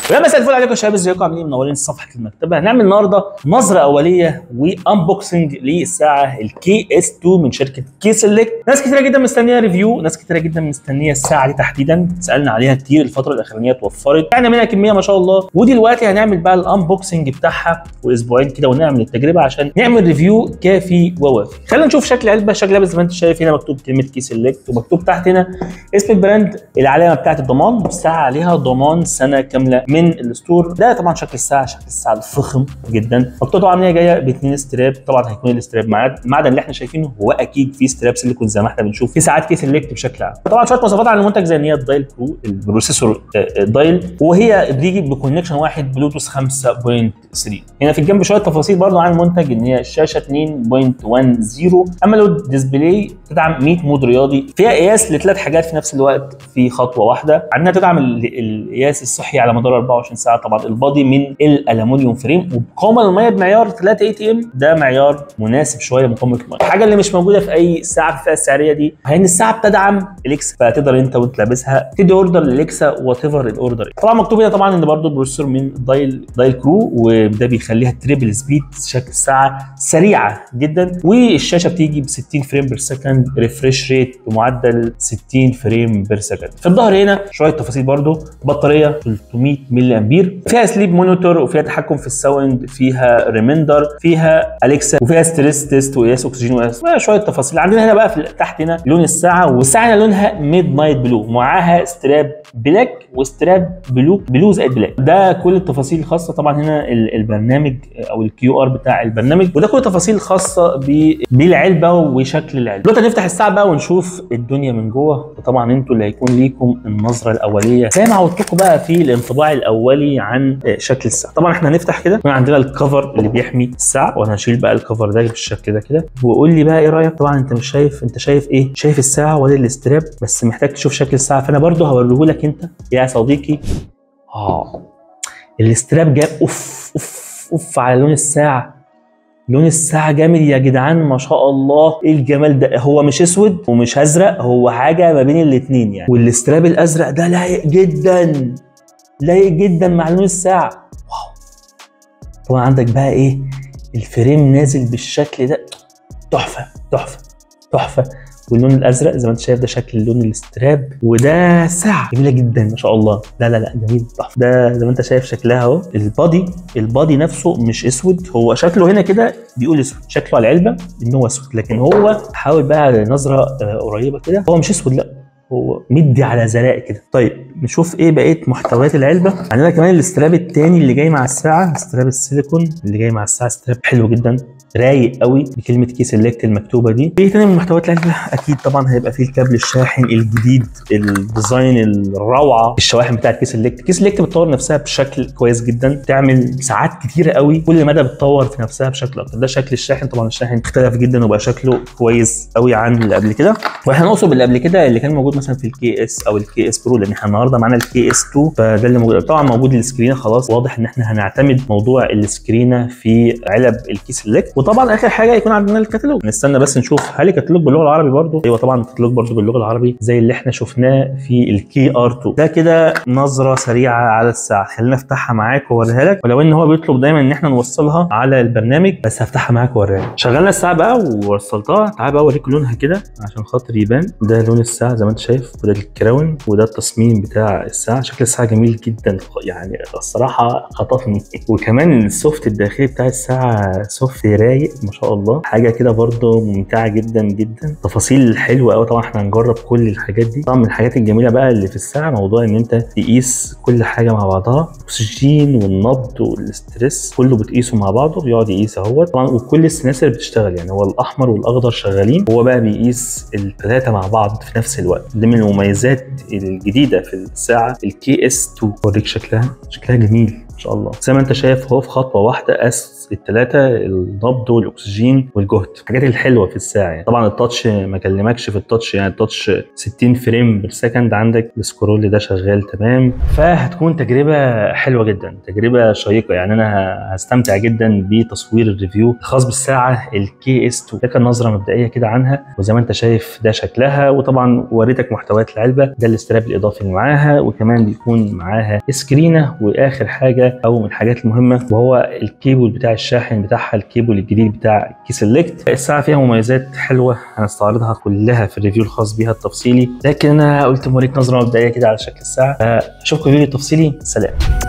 ويا مساء الفل عليكم يا شباب ازيكم عاملين منورين صفحه المكتبه هنعمل النهارده نظره اوليه وانبوكسنج للساعه الكي اس 2 من شركه كي سيلكت ناس كتيره جدا مستنيه ريفيو ناس كتيره جدا مستنيه الساعه دي تحديدا سالنا عليها كتير الفتره الاخرانيه اتوفرت يعني منها كميه ما شاء الله ودلوقتي هنعمل بقى الانبوكسنج بتاعها واسبوعين كده ونعمل التجربه عشان نعمل ريفيو كافي ووافي خلينا نشوف شكل علبه شكل علبه زي ما انت شايف هنا مكتوب كلمه كي سيلكت ومكتوب تحت هنا اسم البراند العلامه بتاعت الضمان والساعه عليها ضمان سنه كامله من الستور ده طبعا شكل الساعه شكل الساعه الفخم جدا مكتوب طبعا ان هي جايه باثنين ستراب طبعا هيكون الاستراب مع المعدن اللي احنا شايفينه هو اكيد في ستراب سيليكون زي ما احنا بنشوف في ساعات كيس سيلكت بشكل عام طبعا شويه مواصفات عن المنتج زي ان هي الدايل برو البروسيسور دايل وهي بتيجي بكونكشن واحد بلوتوث 5.3 هنا في الجنب شويه تفاصيل برضو عن المنتج ان هي الشاشه 2.10 امولود ديسبلاي تدعم 100 مود رياضي فيها قياس لثلاث حاجات في نفس الوقت في خطوه واحده عندنا تدعم القياس الصحي على مدار 24 ساعه طبعا البادي من الالومنيوم فريم وبقامه الميه بمعيار 3 اي تي ام ده معيار مناسب شويه لمقاومه الميه الحاجه اللي مش موجوده في اي ساعه في الفئه السعريه دي هي ان الساعه بتدعم اليكسا فتقدر انت وانت لابسها تدي اوردر لليكسا وات ايفر الاوردر طبعا مكتوب هنا طبعا ان برضه البروسيسور من دايل دايل كرو وده بيخليها تريبل سبيد شكل الساعه سريعه جدا والشاشه بتيجي ب 60 فريم بير سكند ريفريش ريت بمعدل 60 فريم بير سكند في الظهر هنا شويه تفاصيل برضه بطاريه 300 ملي امبير فيها سليب مونيتور وفيها تحكم في الساوند فيها ريميندر فيها اليكسا وفيها ستريس تيست وقياس اكسجين وقياس شويه تفاصيل عندنا هنا بقى في تحت هنا لون الساعه والساعه هنا لونها ميد نايت بلو معاها ستراب بلاك وستراب بلو بلو زائد بلاك ده كل التفاصيل الخاصه طبعا هنا البرنامج او الكيو ار بتاع البرنامج وده كل التفاصيل الخاصه بالعلبه وشكل العلبه دلوقتي هنفتح الساعه بقى ونشوف الدنيا من جوه وطبعا انتوا اللي هيكون ليكم النظره الاوليه زي ما عودتكم بقى في الانطباع الاولي عن شكل الساعه طبعا احنا هنفتح كده عندنا الكفر اللي بيحمي الساعه وانا هشيل بقى الكفر ده بالشكل ده كده وقول لي بقى ايه رايك طبعا انت مش شايف انت شايف ايه شايف الساعه ولا الاستراب بس محتاج تشوف شكل الساعه فانا برضو هوريه لك انت يا صديقي اه الاستراب جاب اوف اوف اوف على لون الساعه لون الساعة جامد يا جدعان ما شاء الله ايه الجمال ده هو مش اسود ومش ازرق هو حاجة ما بين الاتنين يعني والاستراب الازرق ده لايق جدا لايق جدا مع لون الساعة واو طبعا عندك بقى ايه الفريم نازل بالشكل ده تحفة تحفة تحفة واللون الازرق زي ما انت شايف ده شكل لون الاستراب وده ساعه جميله جدا ما شاء الله لا لا لا جميل تحفه ده زي ما انت شايف شكلها اهو البادي البادي نفسه مش اسود هو شكله هنا كده بيقول اسود شكله على العلبه ان هو اسود لكن هو حاول بقى على نظره قريبه كده هو مش اسود لا هو مدي على زلاء كده طيب نشوف ايه بقيه محتويات العلبه عندنا كمان الاستراب الثاني اللي جاي مع الساعه استراب السيليكون اللي جاي مع الساعه استراب حلو جدا رايق قوي بكلمه كي سيلكت المكتوبه دي ايه تاني من محتويات العلبه اكيد طبعا هيبقى فيه الكابل الشاحن الجديد الديزاين الروعه الشواحن بتاعت كي سيلكت كي سيلكت بتطور نفسها بشكل كويس جدا تعمل ساعات كتيره قوي كل مدى بتطور في نفسها بشكل اكتر ده شكل الشاحن طبعا الشاحن اختلف جدا وبقى شكله كويس قوي عن اللي قبل كده واحنا نقصد باللي قبل كده اللي كان موجود مثلا في الكي اس او الكي اس برو لان احنا النهارده معانا الكي اس 2 فده اللي موجود طبعا موجود السكرينه خلاص واضح ان احنا هنعتمد موضوع السكرينه في علب الكي سيلكت وطبعا اخر حاجه يكون عندنا الكتالوج نستنى بس نشوف هل الكتالوج باللغه العربي برضه ايوه طبعا الكتالوج برضه باللغه العربي زي اللي احنا شفناه في الكي ار 2 ده كده نظره سريعه على الساعه خلينا افتحها معاك واوريها لك ولو ان هو بيطلب دايما ان احنا نوصلها على البرنامج بس هفتحها معاك واوريها لك شغلنا الساعه بقى ووصلتها تعال بقى اوريك لونها كده عشان خاطر يبان ده لون الساعه زي ما انت شايف وده الكراون وده التصميم بتاع الساعه شكل الساعه جميل جدا يعني الصراحه خطفني وكمان السوفت الداخلي بتاع الساعه سوفت رايق ما شاء الله حاجه كده برده ممتعه جدا جدا تفاصيل حلوه قوي طبعا احنا هنجرب كل الحاجات دي طبعا من الحاجات الجميله بقى اللي في الساعه موضوع ان انت تقيس كل حاجه مع بعضها الاكسجين والنبض والاسترس كله بتقيسه مع بعضه بيقعد يقيس اهوت طبعا وكل السناسر بتشتغل يعني هو الاحمر والاخضر شغالين هو بقى بيقيس الثلاثه مع بعض في نفس الوقت دي من المميزات الجديده في الساعه الكي اس 2 اوريك شكلها شكلها جميل شاء الله زي ما انت شايف هو في خطوه واحده قاس الثلاثه النبض والاكسجين والجهد الحاجات الحلوه في الساعه يعني. طبعا التاتش ما كلمكش في التاتش يعني التاتش 60 فريم بير سكند عندك السكرول ده شغال تمام فهتكون تجربه حلوه جدا تجربه شيقه يعني انا هستمتع جدا بتصوير الريفيو الخاص بالساعه الكي اس 2 ده كان نظره مبدئيه كده عنها وزي ما انت شايف ده شكلها وطبعا وريتك محتويات العلبه ده الاستراب الاضافي اللي معاها وكمان بيكون معاها سكرينه واخر حاجه او من الحاجات المهمه وهو الكيبل بتاع الشاحن بتاعها الكيبل الجديد بتاع كي سيلكت الساعه فيها مميزات حلوه هنستعرضها كلها في الريفيو الخاص بيها التفصيلي لكن انا قلت موريك نظره مبدئيه كده على شكل الساعه اشوفكم في الفيديو التفصيلي سلام